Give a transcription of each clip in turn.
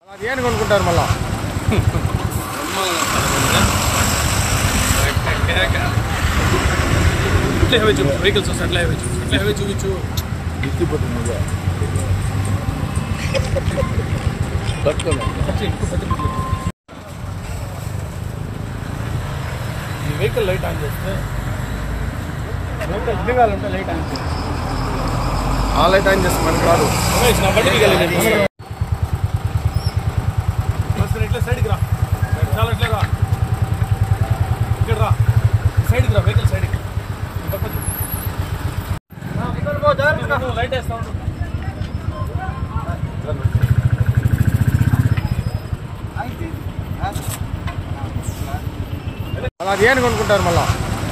అది ఏం కొనుక్కుంటారు మళ్ళా ఇట్లా హైవే చూపు వెహికల్స్ వస్తాయి అట్లా హైవే చూపు అట్లా హైవే చూపించు ఖర్చు ఎక్కువ పెద్ద బిల్లు. ఈ వెహికల్ లైట్ ఆన్ చేస్తే వెహికల్ దిగాలంటే లైట్ ఆన్ చేయాలి ఆ లైట్ ఆన్ చేస్తే మనకి రాదు రమేష్ నా బండికి వెళ్ళలేదు ఒకసారి ఇట్లా సైడ్కి రా చాలా ఇట్లా రా ఇక్కడ రా సైడ్కి రా వెహికల్ సైడ్కి ఈ పక్కకు. నువ్వు లైట్ వేస్తా ఉండు అలా అది ఏం కొనుక్కుంటారు మళ్ళా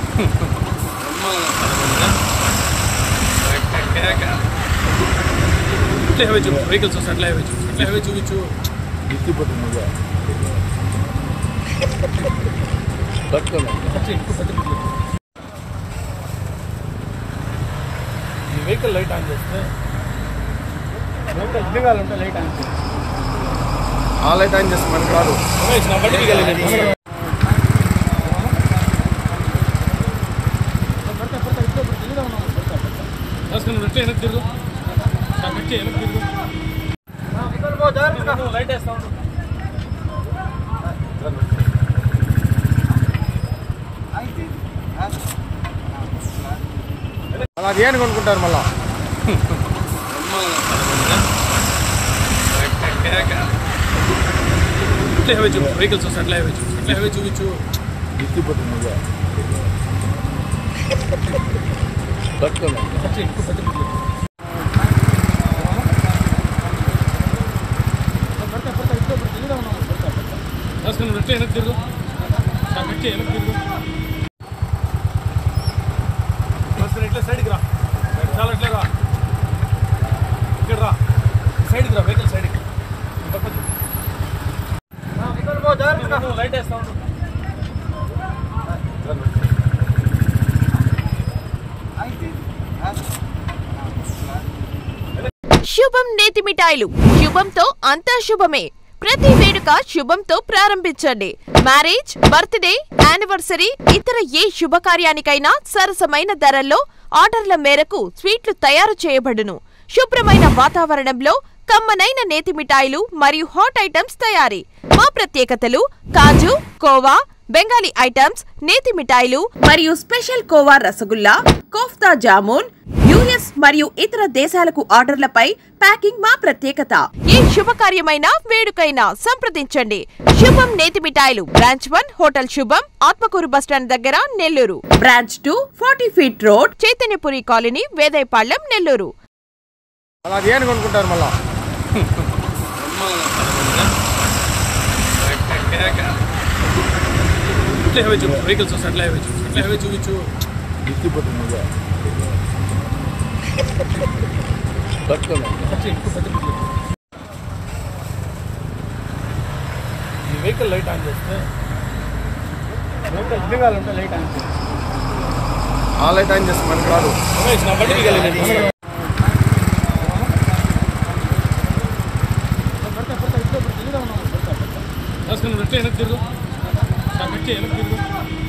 ఇట్లా హైవే చూపు వెహికల్స్ వస్తాయి అట్లా హైవే చూపు అట్లా హైవే చూపించు ఖర్చు ఎక్కువ పెద్ద బిల్లు. ఈ వెహికల్ లైట్ ఆన్ చేస్తే వెహికల్ దిగాలంటే లైట్ ఆన్ చేయాలి ఆ లైట్ ఆన్ చేస్తే మనకి రాదు రమేష్ నా బండికి వెళ్ళలేదు రాసుకుని ఎట్లా వెనక్కి తిరుగు నా పెట్టి వెనక్కి తిరుగు నువ్వు లైట్ వేస్తా ఉండు అలా అది ఏం కొనుక్కుంటారు మళ్ళా ఇట్లా హైవే చూపు వెహికల్స్ వస్తాయి అట్లా హైవే చూపు అట్లా హైవే చూపించు ఖర్చు ఎక్కువ పెద్ద బిల్లు. రాసుకుని ఎట్లా వెనక్కి తిరుగు నా పెట్టి వెనక్కి తిరుగు ఒకసారి ఇట్లా సైడ్కి రా చాలా ఇట్లా రా ఇక్కడ రా సైడ్కి రా వెహికల్ సైడ్కి ఈ పక్కకు. నువ్వు లైట్ వేస్తా ఉండు శుభం నేతి మిఠాయిలు శుభంతో అంతా శుభమే ప్రతి వేడుక శుభంతో ప్రారంభించండి మ్యారేజ్ బర్త్డే యానివర్సరీ ఇతర ఏ శుభకార్యానికైనా సరసమైన ధరల్లో ఆర్డర్ల మేరకు స్వీట్లు తయారు చేయబడును శుభ్రమైన వాతావరణంలో కమ్మనైన నేతి మిఠాయిలు మరియు హాట్ ఐటమ్స్ తయారీ మా ప్రత్యేకతలు కాజు కోవా బెంగాలీ ఐటమ్స్ నేతి మిఠాయిలు మరియు స్పెషల్ కోవా రసగుల్లా కోఫ్తా జామూన్ యుఎస్ మరియు ఇతర దేశాలకు ఆర్డర్లపై ప్యాకింగ్ మా ప్రత్యేకత ఏ శుభకార్యమైనా వేడుకైనా సంప్రదించండి శుభం నేతి మిఠాయిలు బ్రాంచ్ వన్ హోటల్ శుభం ఆత్మకూరు బస్టాండ్ దగ్గర Nellore branch two forty feet road Chaitanyapuri colony Vedayapalem Nellore అలా అది ఏం కొనుక్కుంటారు మళ్ళా ఇట్లా హైవే చూపు వెహికల్స్ వస్తాయి అట్లా హైవే చూపు అట్లా హైవే చూపించు ఖర్చు ఎక్కువ పెద్ద బిల్లు. ఈ వెహికల్ లైట్ ఆన్ చేస్తే వెహికల్ దిగాలంటే లైట్ ఆన్ చేయాలి ఆ లైట్ ఆన్ చేస్తే మనకి రాదు రమేష్ నా బండికి వెళ్ళలేదు రాసుకుని ఎట్లా వెనక్కి తిరుగు నా పెట్టి వెనక్కి తిరుగు